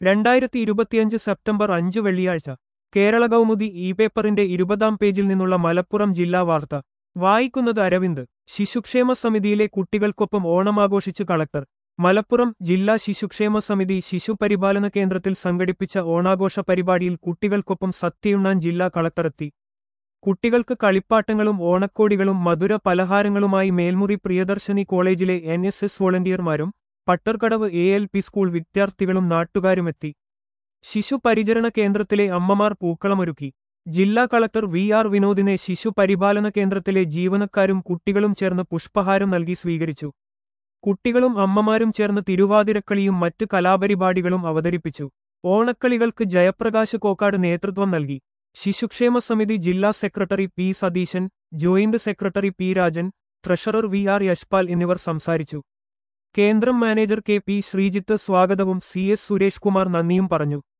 രണ്ടായിരത്തി ഇരുപത്തിയഞ്ച് സെപ്റ്റംബർ അഞ്ച് വെള്ളിയാഴ്ച കേരള കൗമുദി ഇ പേപ്പറിന്റെ ഇരുപതാം പേജിൽ നിന്നുള്ള മലപ്പുറം ജില്ലാ വാർത്ത വായിക്കുന്നത് അരവിന്ദ് ശിശുക്ഷേമ സമിതിയിലെ കുട്ടികൾക്കൊപ്പം ഓണമാഘോഷിച്ച് കളക്ടർ മലപ്പുറം ജില്ലാ ശിശുക്ഷേമ സമിതി ശിശുപരിപാലന കേന്ദ്രത്തിൽ സംഘടിപ്പിച്ച ഓണാഘോഷ പരിപാടിയിൽ കുട്ടികൾക്കൊപ്പം സത്യയുണ്ണാൻ ജില്ലാ കളക്ടറെത്തി കുട്ടികൾക്ക് കളിപ്പാട്ടങ്ങളും ഓണക്കോടികളും മധുര പലഹാരങ്ങളുമായി മേൽമുറി പ്രിയദർശിനി കോളേജിലെ എൻ എസ് എസ് വോളണ്ടിയർമാരും Pattarkadavu A L P school വിദ്യാർത്ഥികളും നാട്ടുകാരുമെത്തി ശിശു പരിചരണ കേന്ദ്രത്തിലെ അമ്മമാർ പൂക്കളമൊരുക്കി ജില്ലാ കളക്ടർ വി ആർ വിനോദിനെ ശിശു പരിപാലന കേന്ദ്രത്തിലെ ജീവനക്കാരും കുട്ടികളും ചേർന്ന് പുഷ്പഹാരം നൽകി സ്വീകരിച്ചു കുട്ടികളും അമ്മമാരും ചേർന്ന് തിരുവാതിരക്കളിയും മറ്റ് കലാപരിപാടികളും അവതരിപ്പിച്ചു ഓണക്കളികൾക്ക് ജയപ്രകാശ് കോക്കാട് നേതൃത്വം നൽകി ശിശുക്ഷേമ സമിതി ജില്ലാ secretary P Satheesan joint secretary P Rajan treasurer V R Yashpal എന്നിവർ സംസാരിച്ചു കേന്ദ്രം മാനേജർ കെ പി ശ്രീജിത്ത് സ്വാഗതവും സി എസ് സുരേഷ് കുമാർ നന്ദിയും പറഞ്ഞു